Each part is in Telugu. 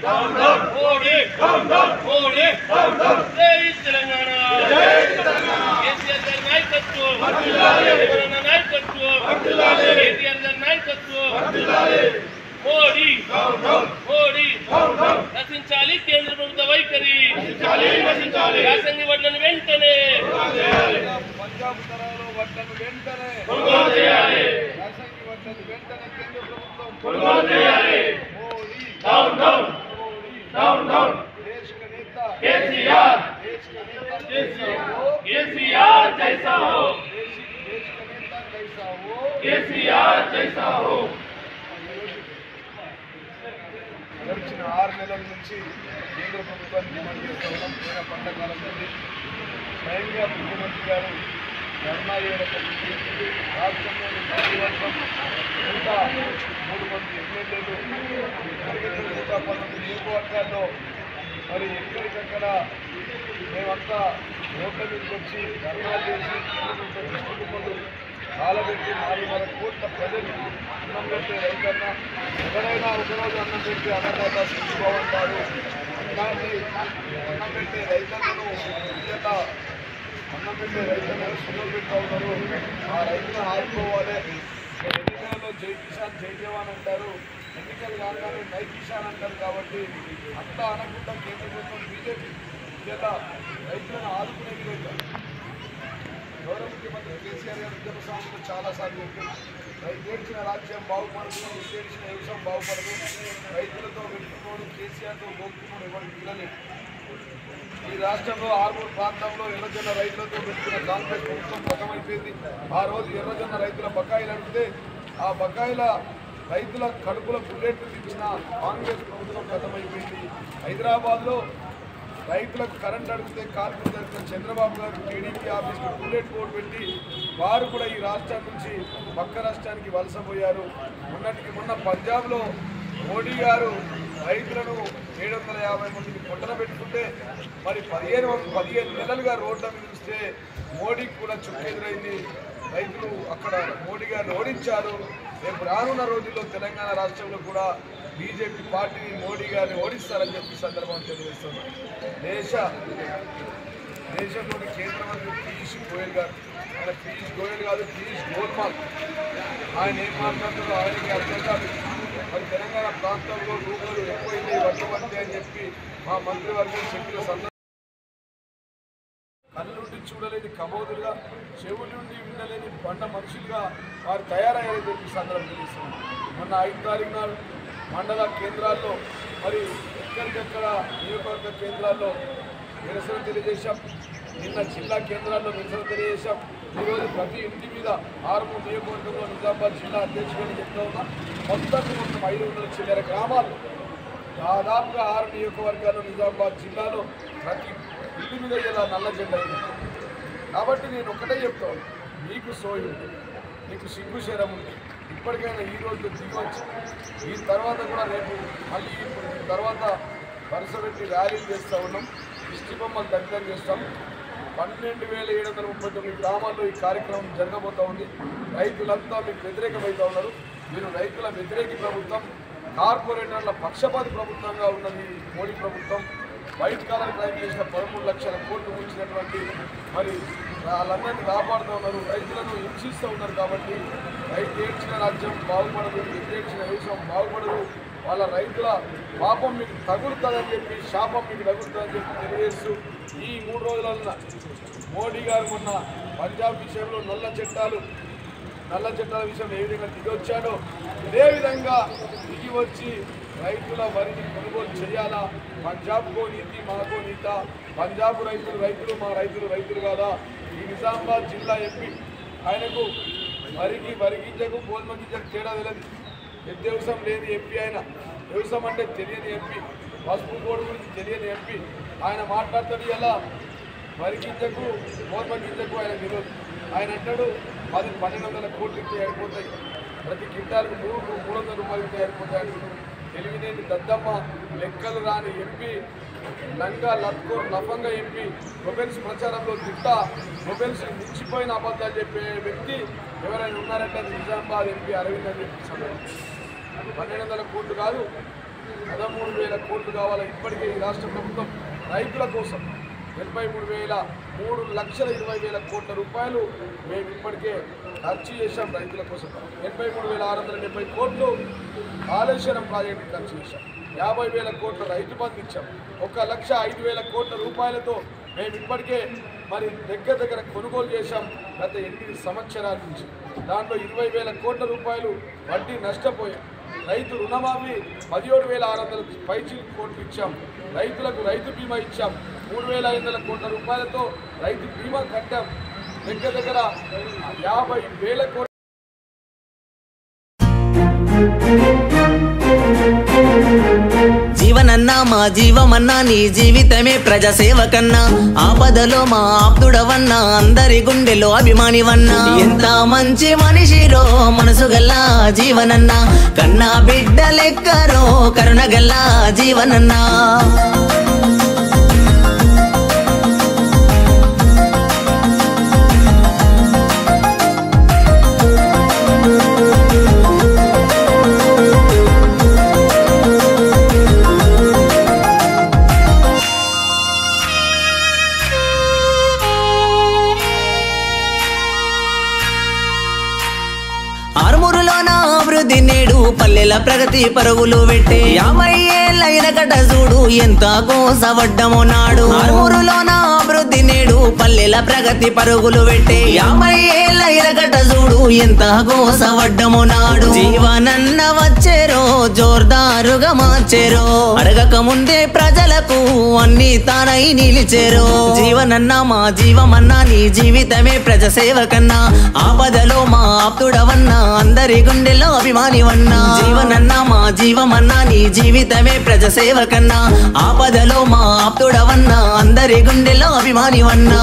మోడీ మోడీ జై తెలంగాణ కేసీఆర్ గారి నాయకత్వం జగనన్న నాయకత్వం కేటీఆర్ గారి నాయకత్వం మోడీ మోడీ నశించాలి కేంద్ర ప్రభుత్వ వైఖరి యాసంగి వడ్లను వెంటనే పంజాబ్ తరాలో వడ్లను వెంటనే కొనుగోలు చేయాలి యాసంగి వడ్లను వెంటనే కేంద్ర ప్రభుత్వం కొనుగోలు చేయాలి Modi down down Modi down down देश का नेता కేసీఆర్ देश का नेता कैसा हो కేసీఆర్ జైసా హో देश देश का नेता कैसा हो కేసీఆర్ జైసా హో గడిచిన ఆరు నెలల నుంచి కేంద్ర ప్రభుత్వాన్ని డిమాండ్ చేస్తూ ఉన్నాం పోయిన పంట కాలం నుండి స్వయంగా ముఖ్యమంత్రి గారు ధర్నా చేయడం జరిగింది రాష్ట్రంలోని మంత్రివర్గం నూట మూడు మంది ఎమ్మెల్యేలు ఎక్కడికెక్కడ నూట పంతొమ్మిది నియోజకవర్గాల్లో మరి ఎక్కడికక్కడ మేమంతా రోడ్ల మీదకి వచ్చి ధర్నాలు చేసి కేంద్ర ప్రభుత్వ దృష్టికి ముందు కాలబెట్టి నాలుగున్నర కోట్ల ప్రజలు అన్నం పెట్టే రైతన్న ఎవరైనా ఒకరోజు అన్నం పెట్టి అన్నదాత సుఖిపోమంటారు ఇలాంటి అన్నం పెట్టే రైతన్నను ఇయ్యట అన్నం పెట్టే రైతన్నను సుఖం పెడతా ఉన్నారు ఆ రైతులను ఆదుకోవాలి ఎన్నికలలో జై కిసాన్ జై జవాన్ అంటారు ఎన్నికలు కాగానే నై కిసాన్ అంటారు కాబట్టి అంతా అనకుండా కేంద్ర ప్రభుత్వం బీజేపీ ఇయ్యట రైతులను ఆదుకునే విధంగా గౌరవ ముఖ్యమంత్రి కేసీఆర్ గారు ఉద్యమ సమయంలో చాలాసార్లు చెప్పారు రైతు ఏడ్చిన రాజ్యం బాగుపడదు రైతు ఏడ్చిన వ్యవసాయం బాగుపడదు రైతులతో పెట్టుకోడు కేసీఆర్తో గోక్కుకోడు ఎవరు మిగలలేదు ఈ రాష్ట్రంలో ఆర్మూర్ ప్రాంతంలో ఎర్రజొన్న రైతులతో పెట్టుకున్న కాంగ్రెస్ ప్రభుత్వం గతమైపోయింది ఆ రోజు ఎర్రజొన్న రైతుల బకాయిలు అడిగితే ఆ బకాయిల రైతుల కడుపుల బుల్లెట్లు ఇచ్చిన కాంగ్రెస్ ప్రభుత్వం గతమైపోయింది హైదరాబాద్లో రైతులకు కరెంట్ అడిగితే కాల్పులు జరిపిన చంద్రబాబు గారు టీడీపీ ఆఫీస్కి బుల్లెట్ బోర్డు పెట్టి వారు కూడా ఈ రాష్ట్రం నుంచి పక్క రాష్ట్రానికి వలసపోయారు మొన్నటికి మొన్న పంజాబ్లో మోడీ గారు రైతులను ఏడు వందల యాభై మందిని పొట్టన పెట్టుకుంటే మరి పదిహేను వంద పదిహేను నెలలుగా రోడ్ల మీద చూస్తే మోడీకి కూడా చుక్కెదురైంది రైతులు అక్కడ మోడీ గారిని ఓడించారు రేపు రానున్న రోజుల్లో తెలంగాణ రాష్ట్రంలో కూడా బీజేపీ పార్టీని మోడీ గారిని ఓడిస్తారని చెప్పి ఈ సందర్భంగా తెలియజేస్తున్నారు దేశ దేశంలోని కేంద్ర మంత్రి పీయూష్ గోయల్ గారు ఆయన పీయూష్ గోయల్ కాదు పీయూష్ గోల్మాల్ ఆయన ఏం మాట్లాడుతున్నారో ఆయనకి అర్థం కాదు మరి తెలంగాణ ప్రాంతంలో రూపాయలు ఎక్కువైంది వర్షపడతాయి అని చెప్పి మా మంత్రివర్గం చెప్పిన సందర్భం కళ్ళుండి చూడలేని కబోదులుగా చెవులుండి వినలేని బండ మనుషులుగా వారు తయారయ్యారని చెప్పి ఈ సందర్భం తెలుస్తుంది మొన్న ఐదు తారీఖు నాడు మండల కేంద్రాల్లో మరి ఎక్కడికెక్కడ నియోజకవర్గ కేంద్రాల్లో నిరసన తెలియజేశాం నిన్న జిల్లా కేంద్రాల్లో నిరసన తెలియజేశాం ఈరోజు ప్రతి ఇంటి మీద ఆరుమూరు నియోజకవర్గంలో నిజామాబాద్ జిల్లా అధ్యక్షుడిని చెప్తా ఉన్నా మొత్తం మొత్తం ఐదు వందల చిల్లర గ్రామాలు దాదాపుగా ఆరు నియోజకవర్గాలు నిజామాబాద్ జిల్లాలో ప్రతి ఇంటి మీద ఇలా నల్ల జెండా ఉంది. కాబట్టి నేను ఒకటే చెప్తాను మీకు సోయి ఉంది మీకు సిగ్గు శరం ఉంది ఇప్పటికైనా ఈ రోజు దిగవచ్చు ఈ తర్వాత కూడా రేపు మళ్ళీ ఇప్పుడు ఈ తర్వాత వరుస పెట్టి ర్యాలీలు చేస్తూ ఉన్నాం దిష్టి బొమ్మలు దగ్గర చేస్తాం పన్నెండు వేల ఏడు వందల ముప్పై తొమ్మిది గ్రామాల్లో ఈ కార్యక్రమం జరగబోతూ ఉంది రైతులంతా మీకు వ్యతిరేకమవుతా ఉన్నారు మీరు రైతుల వ్యతిరేకి ప్రభుత్వం కార్పొరేటర్ల పక్షపాతి ప్రభుత్వంగా ఉన్నది మోడీ ప్రభుత్వం వైట్ కాలర్ క్రైమ్ చేసిన పదమూడు లక్షల కోట్లు ఉంచినటువంటి మరి వాళ్ళందరినీ కాపాడుతూ ఉన్నారు రైతులను హింసిస్తూ ఉన్నారు కాబట్టి రైతు ఏడ్చిన రాజ్యం బాగుపడదు ఏడ్చిన వ్యవసాయం బాగుపడదు వాళ్ళ రైతుల పాపం మీకు తగులుతుందని చెప్పి శాపం మీకు తగులుతుందని చెప్పి తెలియజేస్తూ ఈ మూడు రోజుల మోడీ గారు మొన్న పంజాబ్ విషయంలో నల్ల చట్టాలు నల్ల చట్టాల విషయంలో ఏ విధంగా దిగి వచ్చాడో ఇదే విధంగా దిగి వచ్చి రైతుల వరిని కొనుగోలు చేయాలా పంజాబ్కో నీతి మాకో నీత పంజాబ్ రైతులు రైతులు మా రైతులు రైతులు కాదా ఈ నిజామాబాద్ జిల్లా ఎంపీ ఆయనకు వరికి వరి గింజకు గోల్మ గింజకు తేడా తెలియదు వ్యవసాయం లేని ఎంపీ ఆయన వ్యవసాయం అంటే తెలియని ఎంపీ పసుపు కోడి గురించి తెలియని ఎంపీ ఆయన మాట్లాడతాడు ఎలా వరి గింజకు గోధుమ గింజకు ఆయన తెలియదు ఆయన అంటాడు పది పన్నెండు వందల కోట్లు ఇస్తే అయిపోతాయి ప్రతి క్వింటాలకు మూడు మూడు వందల రూపాయలు ఇస్తే అయిపోతాయి అంటున్నాడు తెలివినేని దద్దమ్మ లెక్కలు రాని ఎంపీ లంగా లత్కోర్ లఫంగా ఎంపీ మొబైల్స్ ప్రచారంలో తిట్ట మొబైల్స్ మించిపోయిన అబద్ధాలు చెప్పే వ్యక్తి ఎవరైనా ఉన్నారంటే అది నిజామాబాద్ ఎంపీ అరవింద్ అని చెప్పి సమయం పన్నెండు వందల కోట్లు కాదు పదమూడు వేల కోట్లు కావాలి ఇప్పటికే ఈ రాష్ట్ర ప్రభుత్వం రైతుల కోసం ఎనభై మూడు వేల మూడు లక్షల ఇరవై వేల కోట్ల రూపాయలు మేము ఇప్పటికే ఖర్చు చేశాం రైతుల కోసం ఎనభై మూడు వేల ఆరు వందల డెబ్బై కోట్లు కాళేశ్వరం ప్రాజెక్టు ఖర్చు చేశాం యాభై వేల కోట్ల రైతు బంధు ఇచ్చాం ఒక లక్ష ఐదు వేల కోట్ల రూపాయలతో మేము ఇప్పటికే మరి దగ్గర దగ్గర కొనుగోలు చేశాం గత ఎనిమిది సంవత్సరాల నుంచి దాంట్లో ఇరవై వేల కోట్ల రూపాయలు వడ్డీ నష్టపోయాం రైతు రుణమాఫీ పదిహేడు వేల ఆరు వందల పైచి కోట్లు ఇచ్చాం రైతులకు రైతు బీమా ఇచ్చాం మూడు వేల ఐదు వందల కోట్ల రూపాయలతో రైతు బీమా కట్టాం దగ్గర దగ్గర యాభై వేల కోట్ల జీవనన్నా మా జీవమన్నా నీ జీవితమే ప్రజాసేవకన్నా ఆపదలో మా ఆప్తుడవన్నా అందరి గుండెలో అభిమానివన్నా ఎంత మంచి మనిషిరో మనసు గల్లా జీవనన్నా కన్నా బిడ్డ లెక్కరో కరుణ గల్లా జీవనన్నా ఆరుమూరులోన అభివృద్ధి నేడు పల్లెల ప్రగతి పరుగులు పెట్టే యాభై ఏళ్ళ ఇరగట చూడు ఎంత కోసవడ్డమో నాడు ఆరుమూరులోన అభివృద్ధి నేడు పల్లెల ప్రగతి పరుగులు పెట్టే యాభై ఏళ్ళ ఇరగట చూడు ఎంత కోసవడ్డమో నాడు జీవనన్న వచ్చేరో జోర్దారుగా మార్చేరో అడగక ముందే ప్రజలకు అన్ని తానై నిలిచేరో జీవనన్న మా జీవమన్నా నీ జీవితమే ప్రజాసేవకన్నా ఆపదలో మా ఆప్తుడవన్నా అందరి గుండెల్లో అభిమానివన్నా జీవనన్నా మా జీవమన్నా నీ జీవితమే ప్రజాసేవకన్నా ఆపదలో మా ఆప్తుడవన్నా అందరి గుండెల్లో అభిమానివన్నా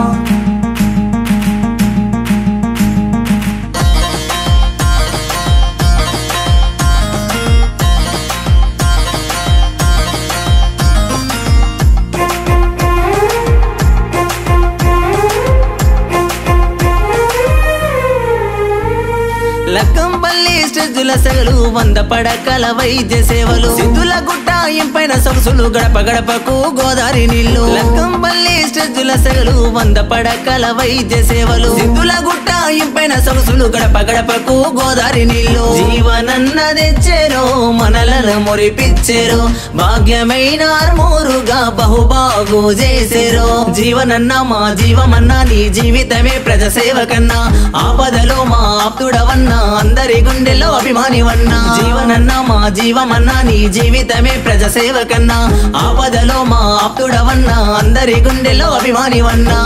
లక్కంపల్లి స్టెజ్జుల సెగలు వంద పడకల వైద్య సేవలు సిద్ధుల గుట్ట ఇంపైన సొగసులు గడప గడపకు గోదావరి నీళ్లు లక్కంపల్లి స్టెజ్జుల సెగలు వంద పడకల వైద్య సేవలు సిద్ధుల గుట్ట ఇంపైన సొగసులు గడప గడపకు గోదావరి నీళ్లు జీవనన్న తెచ్చేరో మనలను మురిపిచ్చేరో భాగ్యమైన ఆర్మూరుగా బహుబాగు చేసేరో జీవనన్న మా జీవమన్నా నీ జీవితమే ప్రజాసేవకన్నా ఆపదలో మా ఆప్తుడవన్నా అందరి గుండెల్లో అభిమానివన్నా జీవనన్నా మా జీవమన్నా నీ జీవితమే ప్రజాసేవకన్నా ఆపదలో మా ఆప్తుడవన్నా అందరి గుండెల్లో అభిమానివన్నా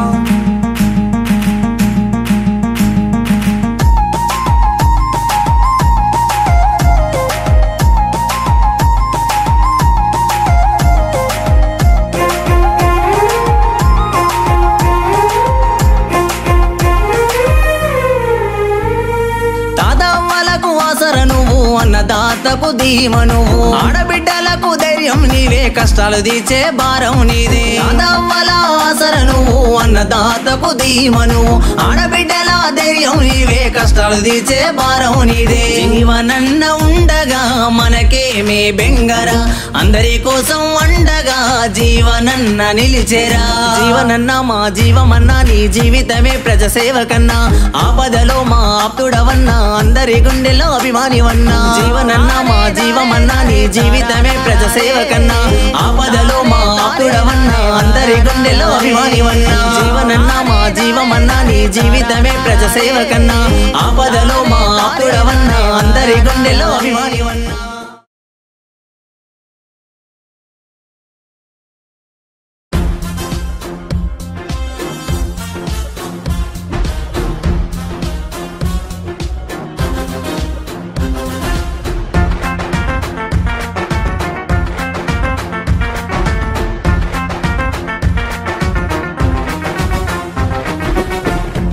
తాతవ్వలకు ఆసర నువ్వు అన్నదాతకు ధీమ నువ్వు ఆడబిడ్డలకు ధైర్యం నీవే కష్టాలు తీర్చే భారం నీదే తాతవ్వల ఆసర నువ్వు అన్నదాతకు ధీమ నువ్వు ఆడబిడ్డల ధైర్యం నీవే కష్టాలు తీర్చే భారం నీదే జీవనన్న ఉండగా మనకేమే బెంగరా అందరి కోసం అండగా జీవనన్న నిలిచేరా జీవనన్న మా జీవమన్నా నీ జీవితమే ప్రజాసేవకన్నా ఆపదలో మా ఆప్తుడవన్నా అందరి గుండెల్లో అభిమానివన్నా జీవనన్నా మా జీవమన్నా నీ జీవితమే ప్రజాసేవకన్నా ఆపదలో మా ఆప్తుడవన్నా అందరి గుండెల్లో అభిమానివన్నా జీవనన్నా మా జీవమన్నా నీ జీవితమే ప్రజాసేవకన్నా ఆపదలో మా ఆప్తుడవన్నా అందరి గుండెల్లో అభిమానివన్నా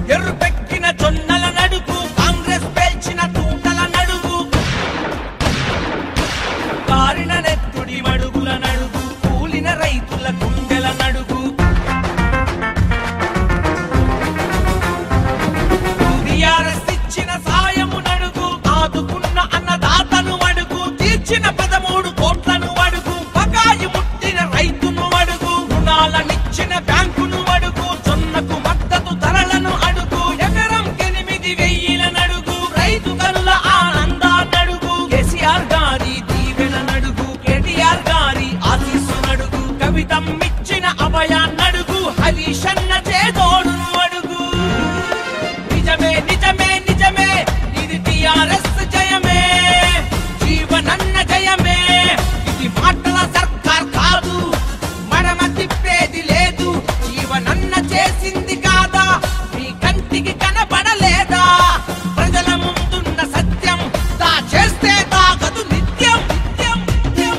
ఎర్రుపెక్కిన జొన్నల నడుగు కాంగ్రెస్ పేల్చిన తూటల నడుగు కవితం ఇచ్చిన అభయాన్నడుగు హరీషన్న చేదోడు అడుగు నిజమే నిజమే నిజమే ఇది టిఆర్ఎస్ జయమే జీవనన్న జయమే ఇది మాటల సర్కార్ కాదు మడమ తిప్పేది లేదు జీవనన్న చేసింది కాదా మీ కంటికి కనబడలేదా ప్రజల ముందున్న సత్యం దా చేస్తే తాగదు నిత్యం నిత్యం నిత్యం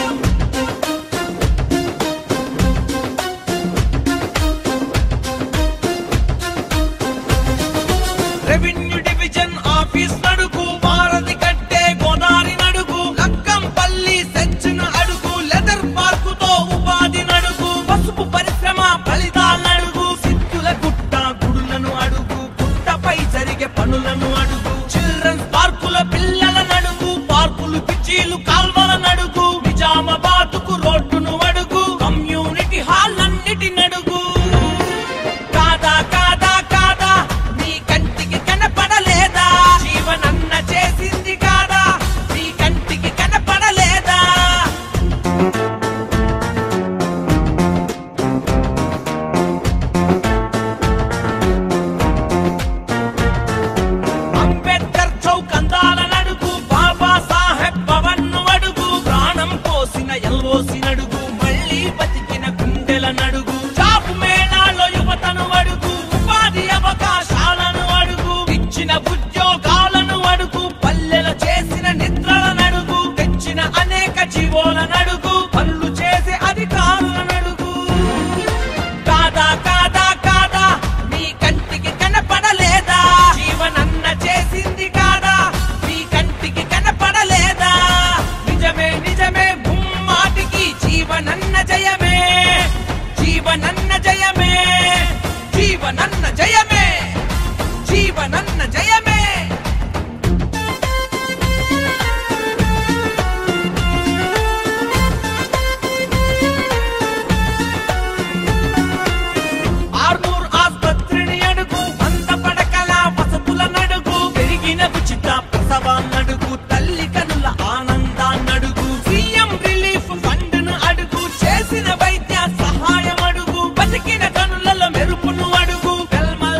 రెవెన్యూ డివిజన్ ఆఫీస్ నడుగు భారతి కట్టే గోదారి నడుగు లక్కంపల్లి సెచ్చిన అడుగు లెదర్ పార్కుతో ఉపాధి నడుగు పసుపు పరిశ్రమ ఫలితాల నడుగు సిద్ధుల గుట్ట గుడులను అడుగు గుట్టపై జరిగే పనులను అడుగు చిల్డ్రన్స్ పార్కుల పిల్లల నడుగు పార్కులు పిచ్చీలు కాల్వల నడుగు నిజామాబాద్కు రోడ్డును అడుగు కమ్యూనిటీ హాల్ అన్నిటి నడుగు కాదా కాదా కాదా నీ కంటికి కనపడలేదా జీవనన్న చేసింది కాదా నీ కంటికి కనపడలేదా అంబేద్కర్ చౌక్ అందాల నడుగు బాబా సాహెబ్ భవన్ ను అడుగు ప్రాణం పోసిన ఎల్ఓసి నడుగు మళ్ళీ బతికిన గుండెల నడుగు జాబ్ మేళాలో యువతను అడుగు ఉపాధి అవకాశాలను అడుగు ఇచ్చిన ఉద్యోగాలను అడుగు పల్లెల చేసిన నిద్రల నడుగు తెచ్చిన అనేక జీవోల నడుగు పనులు చేసే అధికారుల నడుగు కాదా కాదా కాదా నీ కంటికి కనపడలేదా జీవనన్న చేసింది కాదా నీ కంటికి కనపడలేదా నిజమే నిజమే ముమ్మాటికి జీవనన్న జయమే జీవనన్న జయమే జీవనన్న జయమే జీవనన్న జయమే ఆర్మూర్ ఆస్పత్రిని అడుగు వంద పడకల వసతుల నడుగు పెరిగిన ఉచిత ప్రసవాన్నడుగు తల్లి కనుల ఆనందాన్నడుగు సీఎం రిలీఫ్ ఫండ్ ను అడుగు చేసిన వైద్య సహాయం అడుగు బతికిన కనులలో మెరుపును అడుగు వెల్మల్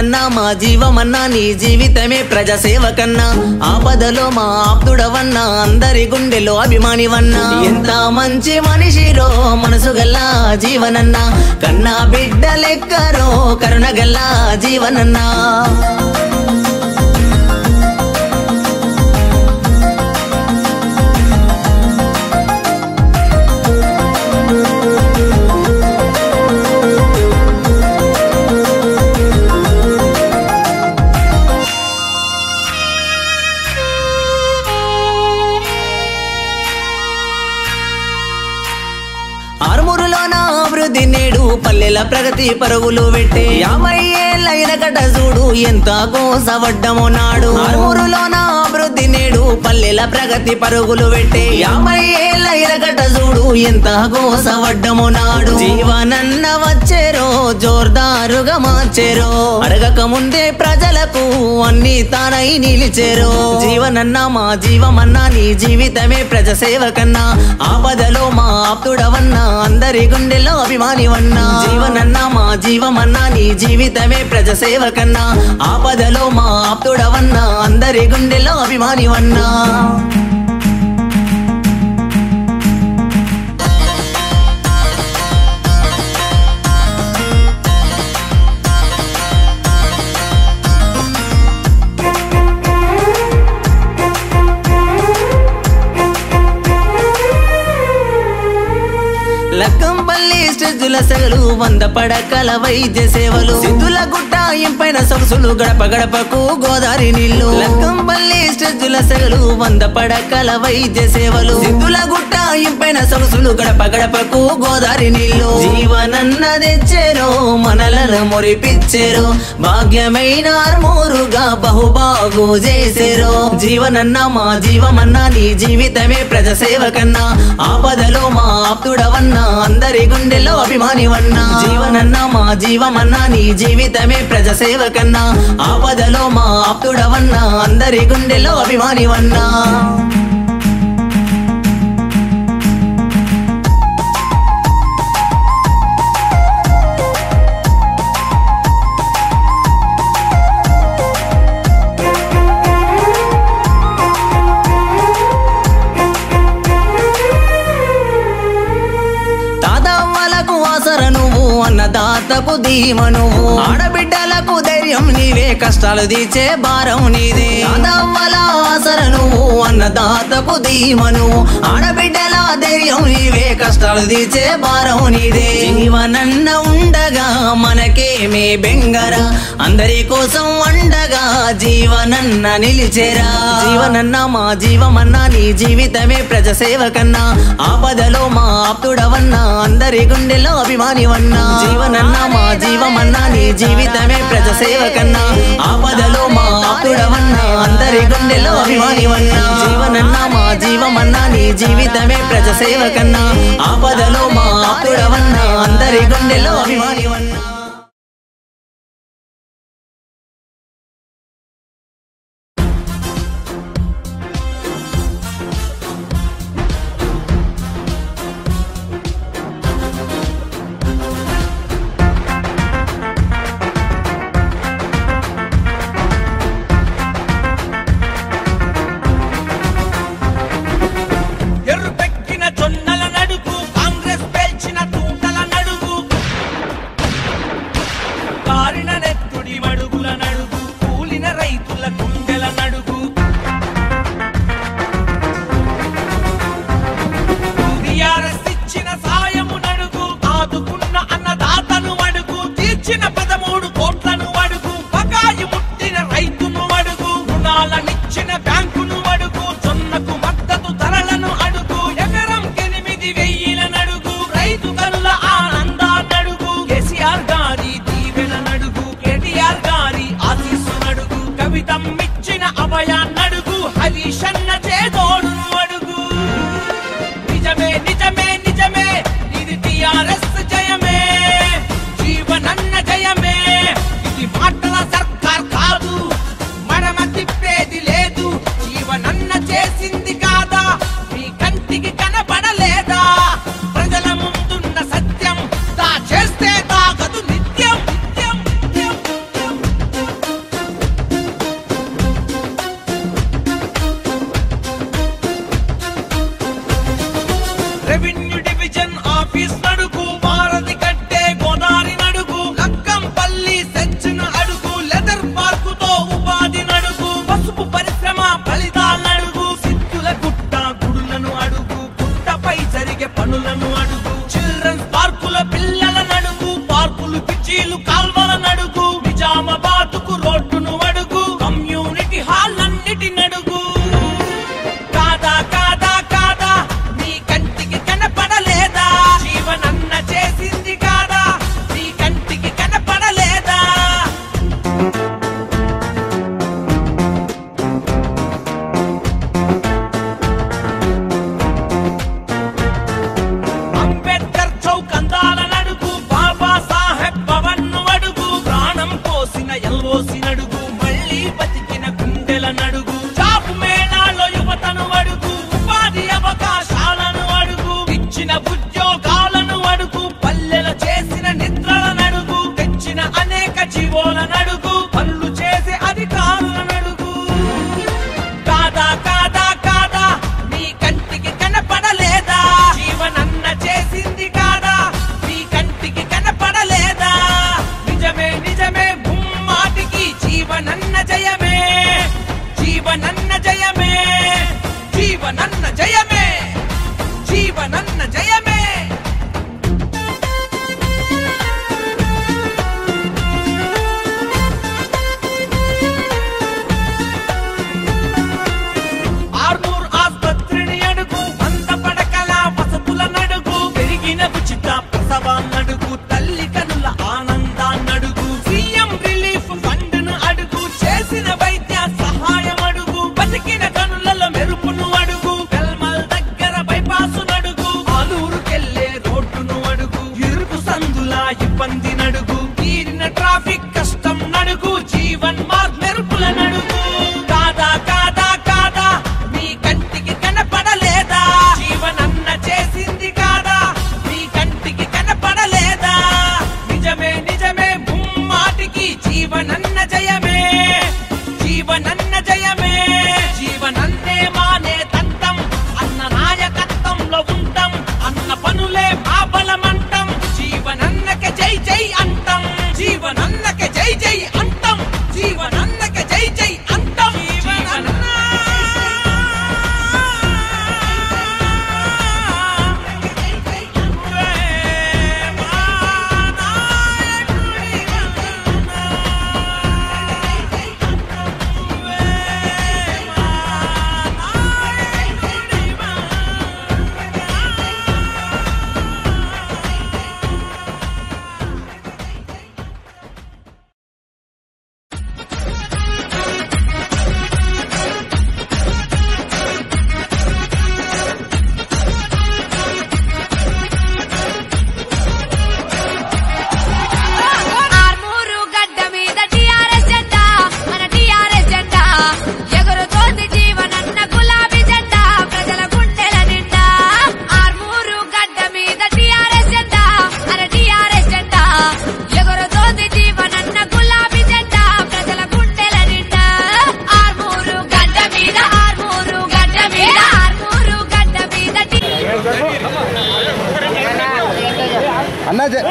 జీవనన్నా మా జీవమన్నా నీ జీవితమే ప్రజాసేవ కన్నా ఆపదలో మా ఆప్తుడవన్నా అందరి గుండెలో అభిమానివన్నా ఎంత మంచి మనిషిరో మనసు గల్లా జీవనన్నా కన్నా బిడ్డ లెక్కరో కరుణ గల్లా జీవనన్నా ఆరుమూరులోన అభివృద్ధి నేడు పల్లెల ప్రగతి పరుగులు పెట్టే యాభై ఏళ్ళైన గడ్డ చూడు ఎంత కోసవడ్డమో నాడు ఆరుమూరులోన అభివృద్ధి నేడు పల్లెల ప్రగతి పరుగులు పెట్టే యాభై ఏళ్ళైన గడ్డ చూడు ఎంత కోసవడ్డమో నాడు జీవనన్న వచ్చేరో జోర్దారుగా మార్చేరో అడగక ముందే ప్రజలకు అన్ని తానై నిలిచేరో జీవనన్న మా జీవమన్నా నీ జీవితమే ప్రజాసేవ కన్నా ఆపదలో మా ఆప్తుడవన్నా అందరి గుండెల్లో అభిమానివన్నా జీవనన్నా మా జీవమన్నా నీ జీవితమే ప్రజాసేవ కన్నా ఆపదలో మా ఆప్తుడవన్నా అందరి గుండెల్లో అభిమానివన్నా లక్కంపల్లి స్టెజ్జుల సెగలు వంద పడకల వైద్య సేవలు సిద్ధుల గుట్ట ఇంపైన సొగసులు గడప గడపకు గోదావరి నీళ్లు లక్కంపల్లి స్టెజ్జుల సెగలు వంద పడకల వైద్య సేవలు సిద్ధుల గుట్ట ఇంపైన సొగసులు గడప గడపకు గోదావరి నీళ్లు జీవనన్న తెచ్చేరో మనల మురిపిచ్చేరో భాగ్యమైన ఆర్మూరుగా బహుబాగు చేసేరో జీవనన్న మా జీవమన్నా నీ జీవితమే ప్రజాసేవ కన్నా ఆపదలో మా ఆప్తుడవన్నా అందరి గుండెల్లో అభిమానివన్నా జీవనన్నా మా జీవమన్నా నీ జీవితమే ప్రజాసేవ కన్నా ఆపదలో మా ఆప్తుడవన్నా అందరి గుండెల్లో అభిమానివన్నా తాతవ్వలకు ఆసర నువ్వు అన్నదాతకు ధీమ నువ్వు ఆడబిడ్డలకు ధైర్యం నీవే కష్టాలు తీర్చే భారం నీదే తాతవ్వల ఆసర నువ్వు అన్నదాతకు ధీమ నువ్వు ఆడబిడ్డల ధైర్యం నీవే కష్టాలు తీర్చే భారం నీదే జీవనన్న ఉండగా మనకేమే బెంగరా అందరి కోసం అండగా జీవనన్న నిలిచేరా జీవనన్న మా జీవమన్నా నీ జీవితమే ప్రజాసేవ కన్నా ఆపదలో మా ఆప్తుడవన్నా అందరి గుండెల్లో అభిమానివన్నా జీవనన్న మా జీవమన్నా నీ జీవితమే ప్రజాసేవ కన్నా ఆపదలో మా ఆప్తుడవన్నా అందరి గుండెల్లో అభిమానివన్నా జీవనన్న మా జీవమన్నా నీ జీవితమే ప్రజాసేవ కన్నా ఆపదలో మా ఆప్తుడవన్నా అందరి గుండెల్లో అభిమానివన్నా ఎర్రుపెక్కిన జొన్నల నడుగు కాంగ్రెస్ పేల్చిన తూటల నడుగు కారిన నెత్తుడి మడుగుల నడుగు కూలిన రైతుల గుండెల నడుగు టీఆర్ఎస్ ఇచ్చిన సాయము నడుగు ఆదుకున్న అన్నదాతను అడుగు తీర్చిన పదమూడు కోట్లను అడుగు బకాయి ముట్టిన రైతును అడుగు రుణాలనిచ్చిన బ్యాంకును అడుగు జొన్నకు మద్దతు ధరలను అడుగు ఎకరం ఎనిమిది వెయ్యిల నడుగు రైతు కనుల ఆనందాన్నడుగు కేసీఆర్ గారి దీవెన నడుగు కేటీఆర్ గారి ఆశీస్సు నడుగు కవితమ్మిచ్చిన అభయాన్నడుగు హరీషన్న చేదోడును అడుగు నిజమే నిజమే నిజమే ఇది టిఆర్ఎస్ జయమే జీవనన్న జయమే ఇది మాటల సర్కార్ కాదు మడమ తిప్పేది లేదు జీవనన్న చేసింది కాదా మీ కంటికి కనబడలేదా ప్రజల ముందున్న సత్యం దా చేస్తే తాగదు నిత్యం నిత్యం నిత్యం నిత్యం చేసిన ఎల్ఓసి నడుగు మళ్ళీ బతికిన గుండెల నడుగు జాబు మేళాలో యువతను అడుగు ఉపాధి అవకాశాలను అడుగు ఇచ్చిన ఉద్యోగాలను అడుగు పల్లెల చేసిన నిద్రల నడుగు తెచ్చిన అనేక జీవోల నడుగు పనులు చేసే అధికారుల నడుగు కాదా కాదా కాదా నీ కంటికి కనపడలేదా జీవనన్న చేసింది కాదా నీ కంటికి కనపడలేదా నిజమే నిజమే ముమ్మాటికి జీవనన్న జయమే జీవనన్న జయమే జీవనన్న జయమే జీవనన్న జయమే ఆర్మూర్ ఆస్పత్రిని అడుగు వంద పడకల వసతుల నడుగు పెరిగిన ఉచిత ప్రసవాన్నడుగు తల్లి కనుల ఆనందాన్నడుగు సీఎం రిలీఫ్ ఫండ్ ను అడుగు చేసిన వైద్య సహాయం అడుగు బతికిన కనులలో మెరుపును అడుగు వెల్మల్ దగ్గర బైపాసు నడుగు ఆలూరుకెళ్లే రోడ్డును అడుగు ఇరుకు సందుల ఇబ్బంది నడుగు తీరిన ట్రాఫిక్ కష్టం నడుగు జీవన్ మార్గ్ మెరుపుల నడుగు కాదా కాదా కాదా నీ కంటికి కనపడలేదా జీవనన్న చేసింది కాదా నీ కంటికి కనపడలేదా నిజమే నిజమే ముమ్మాటికి జీవనన్న జయమే జీవనన్న జయమే జీవనన్నే మానే తంతం అన్న నాయకత్వంలో ఉంటాం అన్న పనులే మా బలమంటాం జీవనన్నకే జై జై అంటాం జీవనన్నకే జై జై అంటాం జీవనన్నకే జై జై అంటాం జీవనన్న ఆర్మూరు గడ్డ మీద టిఆర్ఎస్ జెండా మన టిఆర్ఎస్ జెండా ఎగురుతోంది జీవనన్న గులాబీ జెండా ప్రజల గుండెల నిండా ఆర్మూరు గడ్డ మీద టిఆర్ఎస్ జెండా మన టిఆర్ఎస్ జెండా ఎగురుతోంది జీవనన్న గులాబీ జెండా ప్రజల గుండెల నిండా ఆర్మూరు గడ్డ మీద ఆర్మూరు గడ్డ మీద ఆర్మూరు గడ్డ మీద టి- అన్నా జ-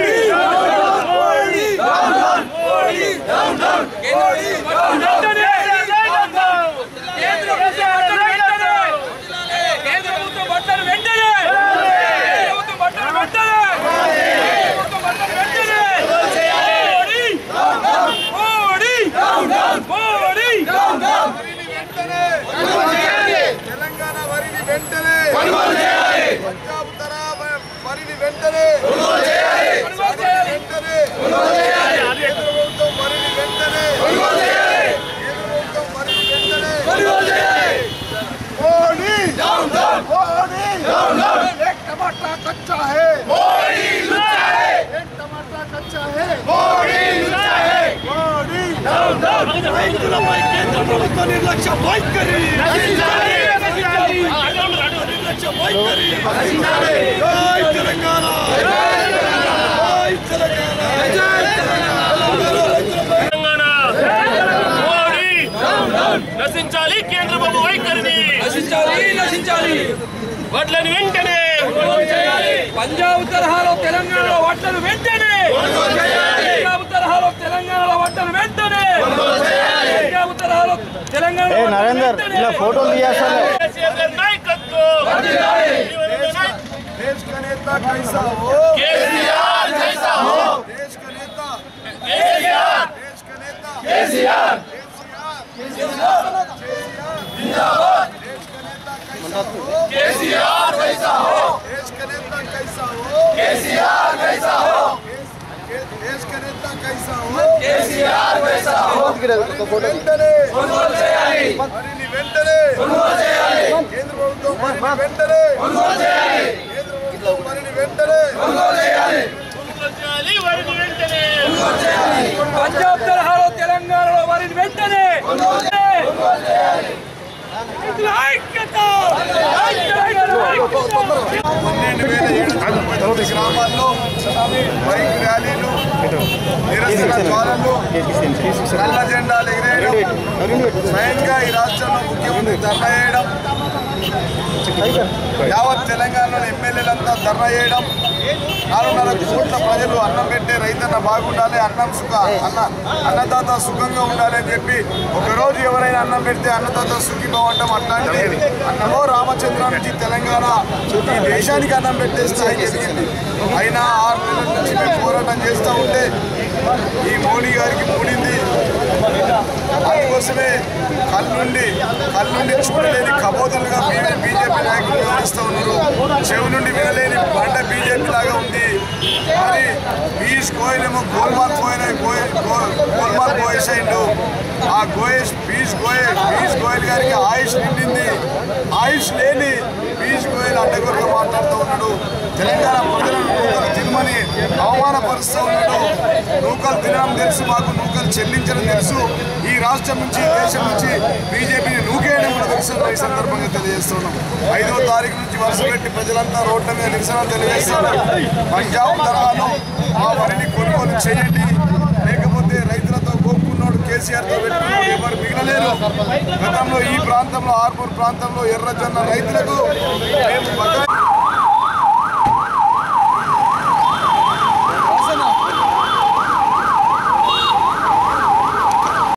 వరిని వెంటనే తెలంగాణ వరిని వెంటనే పంజాబ్ తరా వరిని వెంటనే వరిని వెంటనే కేంద్ర ప్రభుత్వం వరిని వెంటనే కేంద్ర ప్రభుత్వం వరిని వెంటనే మోడీ మోడీ एक टमाटर कच्चा है एक टमाटर कच्चा है మోడీ రైతులపై కేంద్ర ప్రభుత్వ నిర్లక్ష్య వైఖరి నిర్లక్ష్య వైఖరి జై తెలంగాణ జై తెలంగాణ మోడీ నశించాలి కేంద్ర బాబు వైఖరిని నశించాలి నశించాలి వడ్లని వెంటనే పంజాబ్ తరహాలో తెలంగాణలో వడ్లను వెంటనే పంజాబ్ తరహాలో తెలంగాణలో వడ్లను వెంటనే పంజాబ్ తరహాలో తెలంగాణ ఏ నరేందర్ ఇలా ఫోటోలు తీయేస్తాను కేసీఆర్ గారి నాయకత్వం देश का नेता कैसा हो కేసీఆర్ జైసా హో देश का नेता కేసీఆర్ देश का नेता కేసీఆర్ जिंदाबाद देश का नेता कैसा हो కేసీఆర్ జైసా హో देश का नेता कैसा हो కేసీఆర్ జైసా హో देश देश का नेता कैसा हो కేసీఆర్ జైసా హో ఒక ఫోటో వెంటనే మరిన్ని వెంటనే కేంద్ర ప్రభుత్వం మరిన్ని వెంటనే కేంద్ర ప్రభుత్వం మరిన్ని వెంటనే చేయాలి వరిని వెంటనే వెంటనే పంజాబ్ తరహాలో తెలంగాణలో వారిని వెంటనే రైతుల ఐక్యత రైతుల ఐక్యత పన్నెండు వేల ఏడు వందల తొమ్మిది గ్రామాల్లో బైక్ ర్యాలీలు నిరసన జ్వాలలు నల్ల జెండాలు ఎగిరేయడం స్వయంగా ఈ రాష్ట్రంలో ముఖ్యమంత్రి ధర్నా చేయడం యావత్ తెలంగాణలోని ఎమ్మెల్యేలంతా ధర్నా చేయడం నాలుగున్నర కోట్ల ప్రజలు అన్నం పెట్టే రైతన్న బాగుండాలి అన్నం సుఖ అన్న అన్నదాత సుఖంగా ఉండాలి అని చెప్పి ఒకరోజు ఎవరైనా అన్నం పెడితే అన్నదాత సుఖిభావం అంటాం అట్లాంటిది అన్నమో రామచంద్ర నుంచి తెలంగాణ ఈ దేశానికి అన్నం పెట్టే స్థాయికి ఎదిగింది అయినా ఆరు నెలల నుంచి మేము పోరాటం చేస్తూ ఉంటే ఈ మోడీ గారికి మూడింది అందుకోసమే కళ్ళుండి కళ్ళుండి చూడలేని కబోదలుగా బీజేపీ నాయకులు వ్యవహరిస్తూ ఉన్నారు చెవి నుండి వినలేని బండ బీజేపీ లాగా ఉంది మరి పీయూష్ గోయల్ ఏమో గోల్మాల్ పోయిన గోయల్ గో- గోల్మాల్ పోయేసాయిండు ఆ గోయేష్ పీయూష్ గోయల్ పీయూష్ గోయల్ గారికి ఆయుష్ నిండింది ఆయుష్ లేని పీయూష్ గోయల్ అడ్డగొరగా మాట్లాడుతూ ఉన్నాడు తెలంగాణ ప్రజలను నూకలు తినమని అవమానపరుస్తూ ఉన్నాడు నూకలు తినడం తెలుసు మాకు నూకలు చెల్లించడం తెలుసు ఈ రాష్ట్రం నుంచి ఈ దేశం నుంచి బీజేపీని నూకేయడం కూడా తెలుసు ఈ సందర్భంగా తెలియజేస్తున్నాం ఐదో తారీఖు నుంచి వరుస పెట్టి ప్రజలంతా రోడ్ల మీద నిరసన తెలియజేస్తున్నారు పంజాబ్ తరహాలో ఆ వరిని కొనుగోలు చేయండి లేకపోతే రైతులతో గోపుకున్నాడు కేసీఆర్తో పెట్టుకున్నాడు ఎవరు మిగలలేరు గతంలో ఈ ప్రాంతంలో ఆర్మూర్ ప్రాంతంలో ఎర్రజొన్న రైతులకు మేము బకాయి